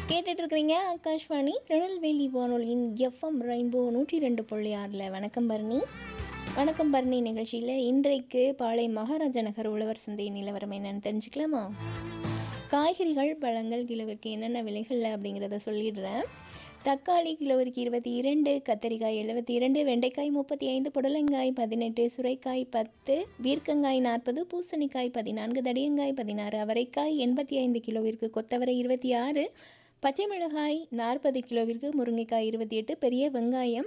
கேட்டுட்டு இருக்கிறீங்க ஆகாஷ்வாணி திருநெல்வேலி வானொலியின் எஃப்எம் ரெயின்போ நூற்றி ரெண்டு புள்ளி ஆறில் வணக்கம் பரணி வணக்கம் பரணி நிகழ்ச்சியில் இன்றைக்கு பாளை மகாராஜா நகர் உழவர் சந்தை நிலவரம் என்னன்னு தெரிஞ்சுக்கலாமா காய்கறிகள் பழங்கள் கிலோவிற்கு என்னென்ன விலைகள் அப்படிங்கிறத சொல்லிடுறேன் தக்காளி கிலோவிற்கு இருபத்தி இரண்டு கத்தரிக்காய் எழுபத்தி இரண்டு வெண்டைக்காய் முப்பத்தி ஐந்து புடலங்காய் பதினெட்டு சுரைக்காய் பத்து பீர்க்கங்காய் நாற்பது பூசணிக்காய் பதினான்கு தடியங்காய் பதினாறு அவரைக்காய் எண்பத்தி ஐந்து கிலோவிற்கு கொத்தவரை இருபத்தி ஆறு பச்சை மிளகாய் நாற்பது கிலோவிற்கு முருங்கைக்காய் இருபத்தி எட்டு பெரிய வெங்காயம்